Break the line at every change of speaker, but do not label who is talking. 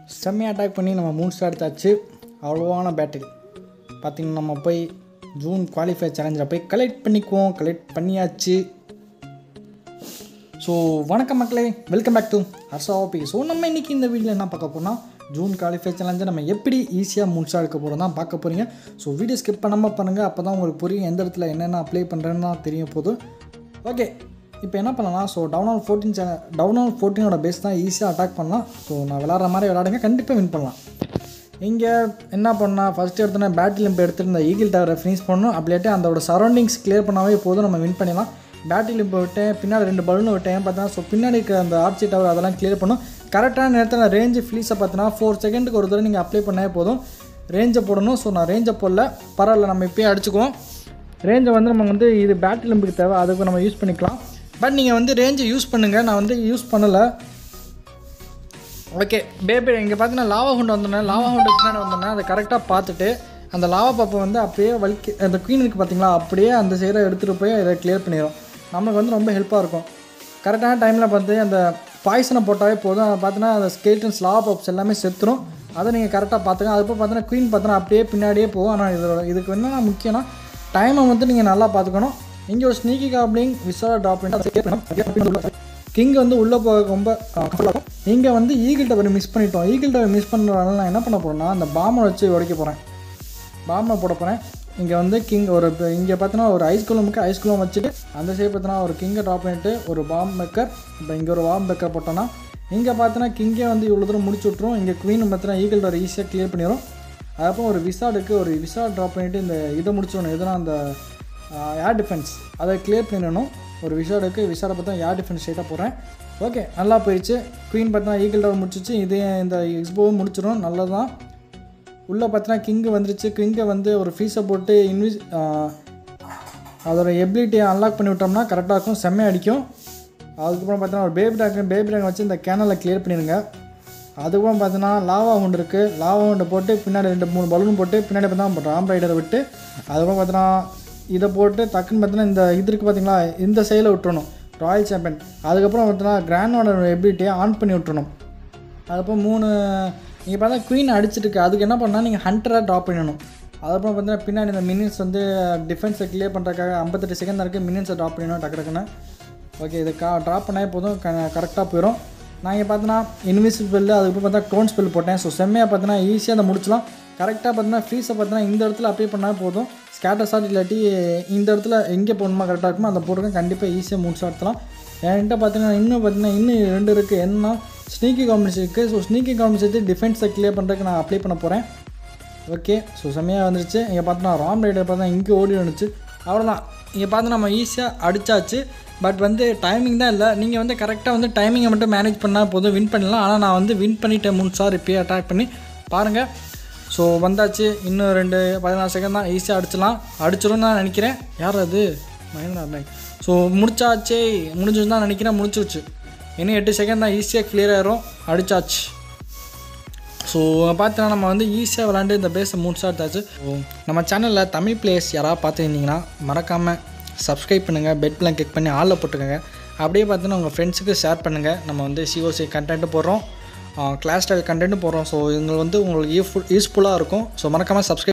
செம்மையாக அட்டாக் பண்ணி நம்ம மூணு ஸ்டார் எடுத்தாச்சு அவ்வளோவான பேட்டில் பார்த்திங்கன்னா நம்ம போய் ஜூன் குவாலிஃபை சேலஞ்சில் போய் கலெக்ட் பண்ணிக்குவோம் கலெக்ட் பண்ணியாச்சு ஸோ வணக்கம் மக்களே welcome back to Harsha OP so நம்ம இன்றைக்கி இந்த வீடியோவில் என்ன பார்க்க போகிறோம்னா ஜூன் குவாலிஃபை சேலஞ்சை நம்ம எப்படி ஈஸியாக முடிச்சா எடுக்க போகிறோம் தான் பார்க்க போகிறீங்க ஸோ வீடியோ ஸ்கிப் பண்ணாமல் பண்ணுங்கள் அப்போ தான் உங்களுக்கு புரியும் எந்த இடத்துல என்னென்ன அப்ளை பண்ணுறேன்னு தான் தெரிய போகுது ஓகே இப்போ என்ன பண்ணலாம் so down on fourteen channel down on ஃபோர்டீனோட பேஸ் தான் ஈஸியாக அட்டாக் பண்ணலாம் ஸோ நான் விளாட்ற மாதிரி விளாடுங்க கண்டிப்பாக வின் பண்ணலாம் இங்கே என்ன பண்ணால் ஃபஸ்ட்டு எடுத்தோன்னே பேட்டில் லிம்ப் எடுத்துட்டு இந்த ஈகிள் டவரை ஃபினிஷ் பண்ணணும் அப்படியாட்டி அதோட சரௌண்டிங்ஸ் கிளியர் பண்ணாவே போதும் நம்ம வின் பண்ணிடலாம் பேட்டில் லிம்ப் விட்டேன் பின்னாடி ரெண்டு பலூன் விட்டேன் பார்த்தா ஸோ பின்னாடி இருக்கிற அந்த ஆர்ச்சி டவர் அதெல்லாம் கிளியர் பண்ணும் கரெக்டான நேரத்தில் ரேஞ்சு ஃப்ளீஸை பார்த்தீங்கன்னா ஃபோர் செகண்டுக்கு ஒரு தடவை நீங்கள் அப்ளை பண்ணாவே போதும் ரேஞ்சை போடணும் ஸோ நான் ரேஞ்சை போடல பரவாயில்ல நம்ம இப்போயே அடிச்சுக்குவோம் ரேஞ்சை வந்து நம்ம வந்து இது பேட்டில் லிம்புக்கு தேவை அதுக்கு நம்ம யூஸ் பண்ணிக்கலாம் பட் நீங்கள் வந்து ரேஞ்சை யூஸ் பண்ணுங்கள் நான் வந்து யூஸ் பண்ணலை ஓகே பேபி இங்கே பார்த்தீங்கன்னா லாவா ஹுண்டு வந்தோன்னே லாவா ஹுண்டு பின்னாடி வந்தோன்னே அதை கரெக்டாக பார்த்துட்டு அந்த லாவா பாப்பை வந்து அப்படியே வலிக்கு அந்த குயின் இருக்குது பார்த்தீங்களா அப்படியே அந்த சைடை எடுத்துகிட்டு போய் அதை கிளியர் பண்ணிடும் நமக்கு வந்து ரொம்ப ஹெல்ப்பாக இருக்கும் கரெக்டான டைமில் பார்த்து அந்த பாய்சனை போட்டாவே போதும் அதை பார்த்தீங்கன்னா அந்த ஸ்கேல்டன்ஸ் லாவா பாப்ஸ் எல்லாமே செத்துரும் அதை நீங்கள் கரெக்டாக பார்த்துங்க அதுக்கப்புறம் பார்த்தீங்கன்னா குயின் பார்த்தீங்கன்னா அப்படியே பின்னாடியே போகும் ஆனால் இதோட இதுக்கு என்னென்ன முக்கியம்னா டைமை வந்து நீங்கள் நல்லா பார்த்துக்கணும் இங்கே ஒரு ஸ்னீக்கி காப்ளிங் விசாலா ட்ராப் பண்ணி கிங் வந்து உள்ளே போக ரொம்ப கம்ஃபர்டாகும் இங்கே வந்து ஈகிள் டவர் மிஸ் பண்ணிட்டோம் ஈகிள் டவர் மிஸ் பண்ணுறதுனால நான் என்ன பண்ண போகிறேன்னா அந்த பாமை வச்சு உடைக்க போகிறேன் பாமை போட போகிறேன் இங்கே வந்து கிங் ஒரு இங்கே பார்த்தீங்கன்னா ஒரு ஐஸ் குளமுக்கு ஐஸ் குளம் வச்சுட்டு அந்த சைடு பார்த்தீங்கன்னா ஒரு கிங்கை ட்ராப் பண்ணிட்டு ஒரு பாம் மேக்கர் இப்போ இங்கே ஒரு பாம் மேக்கர் போட்டோன்னா இங்கே பார்த்தீங்கன்னா கிங்கே வந்து இவ்வளோ தூரம் முடிச்சு விட்ரும் இங்கே குவீன் பார்த்தீங்கன்னா ஈகிள் டவர் ஈஸியாக கிளியர் பண்ணிடும் அதுக்கப்புறம் ஒரு விசாடுக்கு ஒரு விசா ட்ராப் பண்ணிவிட்டு இந்த இதை முடிச்சிடணும் எதுனா அந்த ஏர் டிஃபென்ஸ் அதை கிளியர் பண்ணிடணும் ஒரு விசாடுக்கு விசாடை பார்த்தா ஏர் டிஃபென்ஸ் ஸ்ட்ரைட்டாக போடுறேன் ஓகே நல்லா போயிடுச்சு குயின் பார்த்தா ஈகிள் டவர் முடிச்சிச்சு இதே இந்த எக்ஸ்போவும் முடிச்சிடும் நல்லது தான் உள்ளே பார்த்தீங்கன்னா கிங்கு வந்துருச்சு கிங்கை வந்து ஒரு ஃபீஸை போட்டு இன்விஸ் அதோட எபிலிட்டியை அன்லாக் பண்ணி விட்டோம்னா கரெக்டாக இருக்கும் செம்மையாக அடிக்கும் அதுக்கப்புறம் பார்த்தீங்கன்னா ஒரு பேபி டாக் பேபி டாக் வச்சு இந்த கேனலை கிளியர் பண்ணிடுங்க அதுக்கப்புறம் பார்த்தீங்கன்னா லாவா ஹுண்டு இருக்குது லாவா ஹுண்டை போட்டு பின்னாடி ரெண்டு மூணு பலூன் போட்டு பின்னாடி பார்த்தா ராம் ரைடரை விட்டு அதுக்கப்புறம் பார்த்தீங்கன்னா இதை போட்டு டக்குன்னு பார்த்தீங்கன்னா இந்த இது இருக்குது பார்த்தீங்களா இந்த சைடில் விட்டுறணும் ராயல் சாம்பியன் அதுக்கப்புறம் பார்த்தீங்கன்னா கிராண்டோட எபிலிட்டியை ஆன் பண்ணி விட்டுறணும் அதுக்கப்புறம் மூணு நீங்கள் பார்த்தா குயின் அடிச்சிருக்கு அதுக்கு என்ன பண்ணால் நீங்கள் ஹண்டராக ட்ராப் பண்ணணும் அதுக்கப்புறம் பார்த்தீங்கன்னா பின்னாடி இந்த மினிட்ஸ் வந்து டிஃபென்ஸை கிளியர் பண்ணுறதுக்காக ஐம்பத்தெட்டு செகண்ட் இருக்குது மினிட்ஸை ட்ராப் பண்ணணும் டக்கு டக்குன்னு ஓகே இது கா ட்ராப் பண்ணாலே போதும் க கரெக்டாக போயிடும் நான் இங்கே பார்த்தீங்கன்னா இன்விசிபிள் அதுக்கப்புறம் பார்த்தா க்ரோன் ஸ்பெல் போட்டேன் ஸோ செம்மையாக பார்த்தீங்கன்னா ஈஸியாக அதை முடிச்சலாம் கரெக்டாக பார்த்தீங்கன்னா ஃப்ரீஸை பார்த்தீங்கன்னா இந்த இடத்துல அப்ளை பண்ணால் போதும் ஸ்கேட்டர் ஷாட் இல்லாட்டி இந்த இடத்துல எங்கே போகணுமா கரெக்டாக இருக்குமோ அந்த போட்டுருக்கேன் கண்டிப்பாக ஈஸியாக முடிச்சு எடுத்துலாம் என்கிட்ட பார்த்தீங்கன்னா இன்னும் பார்த்தீங்கன்னா இன்னும் ரெண்டு இருக்குது என்ன ஸ்னீக்கி காம்பினேஷன் இருக்குது ஸோ ஸ்னீக்கி காம்பினேஷன் டிஃபென்ஸை கிளியர் பண்ணுறதுக்கு நான் அப்ளை பண்ண போகிறேன் ஓகே ஸோ செம்மையாக வந்துருச்சு இங்கே பார்த்தோன்னா ராம் ரைடர் பார்த்தா இங்கே ஓடி வந்துச்சு அவ்வளோதான் இங்கே பார்த்து நம்ம ஈஸியாக அடித்தாச்சு பட் வந்து டைமிங் தான் இல்லை நீங்கள் வந்து கரெக்டாக வந்து டைமிங்கை மட்டும் மேனேஜ் பண்ணால் போதும் வின் பண்ணிடலாம் ஆனால் நான் வந்து வின் பண்ணிட்டேன் மூணு சார் இப்போயே அட்டாக் பண்ணி பாருங்கள் ஸோ வந்தாச்சு இன்னும் ரெண்டு பதினாறு செகண்ட் தான் ஈஸியாக அடிச்சிடலாம் அடிச்சிடும் நான் நினைக்கிறேன் யார் அது மகேந்திர ஸோ முடிச்சாச்சே முடிஞ்சுன்னு தான் நினைக்கிறேன் முடிச்சிருச்சு இன்னும் எட்டு செகண்ட் தான் ஈஸியாக கிளியர் ஆயிரும் அடிச்சாச்சு ஸோ பார்த்தீங்கன்னா நம்ம வந்து ஈஸியாக விளாண்டு இந்த பேஸை முடிச்சா எடுத்தாச்சு ஸோ நம்ம சேனலில் தமிழ் பிளேயர்ஸ் யாராவது பார்த்துருந்தீங்கன்னா மறக்காமல் சப்ஸ்கிரைப் பண்ணுங்கள் பெட் பிளான் கிளிக் பண்ணி ஆளில் போட்டுக்கோங்க அப்படியே பார்த்தீங்கன்னா உங்கள் ஃப்ரெண்ட்ஸுக்கு ஷேர் பண்ணுங்கள் நம்ம வந்து சிஓசி கண்டென்ட்டு போடுறோம் கிளாஸ் ஸ்டைல் கண்டென்ட்டும் போடுறோம் ஸோ இது வந்து உங்களுக்கு யூஸ்ஃபுல் யூஸ்ஃபுல்லாக இருக்கும் ஸோ மறக்காமல் சப்ஸ்கிரைப்